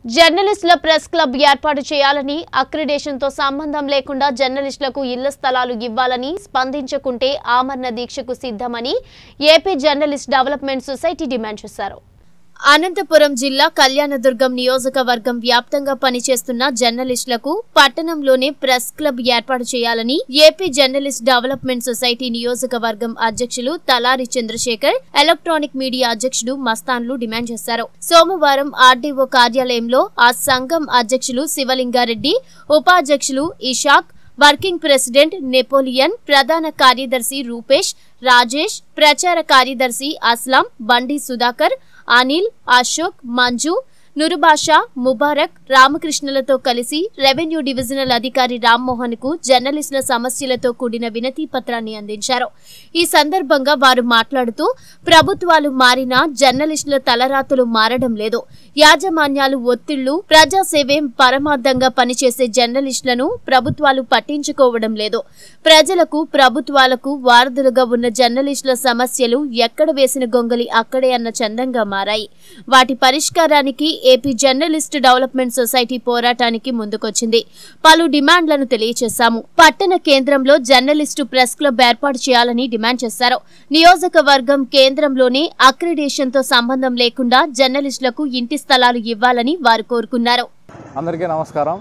జర్నలిస్టుల press club ఏర్పాటు చేయాలని అక్రిడేషన్తో సంబంధం లేకుండా జర్నలిస్టులకు ఇళ్ల స్థలాలు ఇవ్వాలని స్పందించకుంటే ఆమరణ దీక్షకు సిద్ధమని AP journalist development society demand చేశారు అనంతపురం జిల్లా కళ్యాణదుర్గం నియోజకవర్గం వ్యాప్తంగా పనిచేస్తున్న జర్నలిస్టులకు పట్టణంలోనే ప్రెస్ క్లబ్ ఏర్పాటు చేయాలని ఏపీ జర్నలిస్ట్ డెవలప్మెంట్ సొసైటీ నియోజకవర్గం అధ్యక్షులు తలారి చంద్రశేఖర్ ఎలక్ట్రానిక్ మీడియా అధ్యక్షుడు మస్తాన్లు డిమాండ్ చేశారు సోమవారం ఆర్డీఓ కార్యాలయంలో ఆ సంఘం అధ్యక్షులు శివలింగారెడ్డి ఉపాధ్యక్షులు ఇషాక్ వర్కింగ్ ప్రెసిడెంట్ నెపోలియన్ ప్రధాన కార్యదర్శి రూపేష్ రాజేష్ ప్రచార కార్యదర్శి అస్లాం బండి సుధాకర్ అనిల్ అశోక్ మంజు నురుబాషా ముబారక్ రామకృష్ణలతో కలిసి రెవెన్యూ డివిజనల్ అధికారి రామ్మోహన్ కు జర్నలిస్టుల సమస్యలతో కూడిన వినతి పత్రాన్ని అందించారు ఈ సందర్భంగా వారు మాట్లాడుతూ ప్రభుత్వాలు మారినా జర్నలిస్టుల తలరాతులు మారడం లేదు యాజమాన్యాలు ఒత్తిళ్లు ప్రజాసేవే పరమార్థంగా పనిచేసే జర్నలిస్టులను ప్రభుత్వాలు పట్టించుకోవడం లేదు ప్రజలకు ప్రభుత్వాలకు వారధులుగా ఉన్న జర్నలిస్టుల సమస్యలు ఎక్కడ వేసిన గొంగలి అక్కడే అన్న చందంగా మారాయి వాటి పరిష్కారానికి ఏపీ జర్నలిస్ట్ డెవలప్మెంట్ సొసైటీ పోరాటానికి ముందుకొచ్చింది పలు డిమాండ్లను తెలియజేశాము పట్టణ కేంద్రంలో జర్నలిస్టు ప్రెస్ క్లబ్ ఏర్పాటు చేయాలని డిమాండ్ చేశారు నియోజకవర్గం కేంద్రంలోనే అక్రిడేషన్ తో సంబంధం లేకుండా జర్నలిస్టులకు ఇంటి స్థలాలు ఇవ్వాలని వారు కోరుకున్నారు అందరికీ నమస్కారం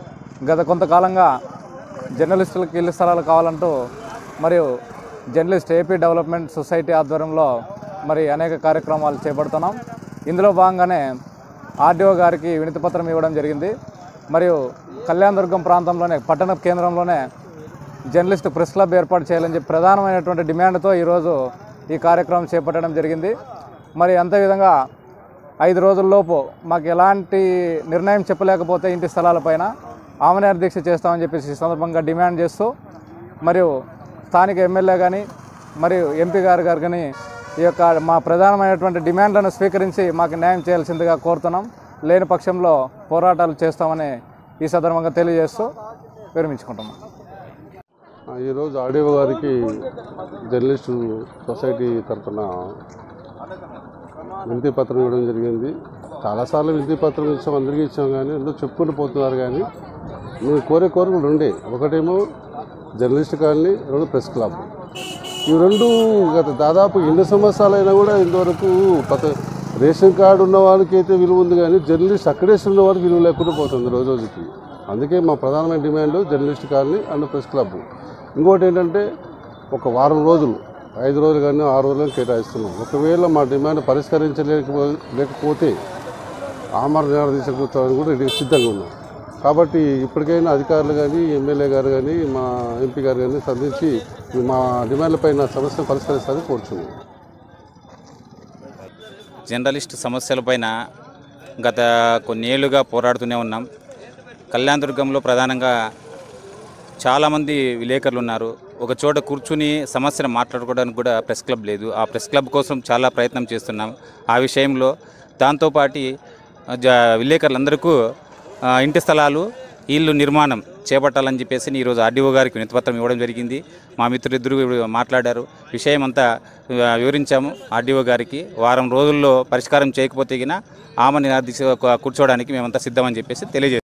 గత కొంతకాలంగా జర్నలిస్టులకు ఇల్లు స్థలాలు కావాలంటూ మరియు జర్నలిస్ట్ ఏపీ డెవలప్మెంట్ సొసైటీ ఆధ్వర్యంలో మరి అనేక కార్యక్రమాలు చేపడుతున్నాం ఇందులో భాగంగానే ఆర్డీఓ గారికి వినతి పత్రం ఇవ్వడం జరిగింది మరియు కళ్యాణదుర్గం ప్రాంతంలోనే పట్టణ కేంద్రంలోనే జర్నలిస్ట్ ప్రెస్ క్లబ్ ఏర్పాటు చేయాలని చెప్పి ప్రధానమైనటువంటి డిమాండ్తో ఈరోజు ఈ కార్యక్రమం చేపట్టడం జరిగింది మరి అంతేవిధంగా ఐదు రోజుల్లోపు మాకు ఎలాంటి నిర్ణయం చెప్పలేకపోతే ఇంటి స్థలాలపైన ఆమనేర దీక్ష చేస్తామని చెప్పేసి ఈ సందర్భంగా డిమాండ్ చేస్తూ మరియు స్థానిక ఎమ్మెల్యే కానీ మరియు ఎంపీ గారు గారు కానీ ఈ యొక్క మా ప్రధానమైనటువంటి డిమాండ్లను స్వీకరించి మాకు న్యాయం చేయాల్సిందిగా కోరుతున్నాం లేని పక్షంలో పోరాటాలు చేస్తామని ఈ సందర్భంగా తెలియజేస్తూ విరమించుకుంటున్నాం ఆ, ఈరోజు ఆడియో గారికి జర్నలిస్టు సొసైటీ తరఫున వినతి పత్రం ఇవ్వడం జరిగింది చాలాసార్లు వినతి పత్రం ఇచ్చాం అందరికీ ఇచ్చాం కానీ ఎందుకు చెప్పుకుంటూ పోతున్నారు కానీ మేము కోరే కోరికలు రెండే ఒకటేమో జర్నలిస్ట్ కాలనీ రెండు ప్రెస్ క్లబ్ ఈ రెండు గత దాదాపు ఎన్ని సంవత్సరాలైనా కూడా ఇంతవరకు కొత్త రేషన్ కార్డు ఉన్న వాళ్ళకి అయితే విలువ ఉంది కానీ జర్నలిస్ట్ అక్కడేషన్ ఉన్న వారికి విలువ లేకుండా పోతుంది రోజు రోజుకి అందుకే మా ప్రధానమైన demand journalist colony and press club ఇంకోటి ఏంటంటే ఒక వారం రోజులు ఐదు రోజులు కానీ ఆరు రోజులు కానీ కేటాయిస్తున్నాం ఒకవేళ మా డిమాండ్ పరిష్కరించలేకపో లేకపోతే ఆమరణ తీసుకొచ్చామని కూడా ఇది సిద్ధంగా ఉన్నాం కాబట్టి ఇప్పటికైనా అధికారులు కానీ ఎమ్మెల్యే గారు కానీ మా ఎంపీ గారు కానీ సంధించి మా డిమాండ్లపైన సమస్యను పరిష్కరిస్తారని కోరుచున్నాం జర్నలిస్ట్ సమస్యలపైన గత కొన్నేళ్లుగా పోరాడుతూనే ఉన్నాం కళ్యాణదుర్గంలో ప్రధానంగా చాలామంది విలేకరులు ఉన్నారు ఒక చోట కూర్చుని సమస్యను మాట్లాడుకోవడానికి కూడా ప్రెస్ క్లబ్ లేదు ఆ ప్రెస్ క్లబ్ కోసం చాలా ప్రయత్నం చేస్తున్నాం ఆ విషయంలో దాంతోపాటి జ విలేకరులందరికూ ఆ, ఇంటి స్థలాలు ఇల్లు నిర్మాణం చేపట్టాలని చెప్పేసి ఈరోజు ఆర్డీఓ గారికి వినతిపత్రం ఇవ్వడం జరిగింది మా మిత్రులిద్దరూ విషయం విషయమంతా ఆ, వివరించాము ఆర్డీఓ గారికి వారం రోజుల్లో పరిష్కారం చేయకపోతే గిన ఆమె నిరాదీక్ష కూర్చోవడానికి మేమంతా సిద్ధమని చెప్పేసి తెలియజేస్తాం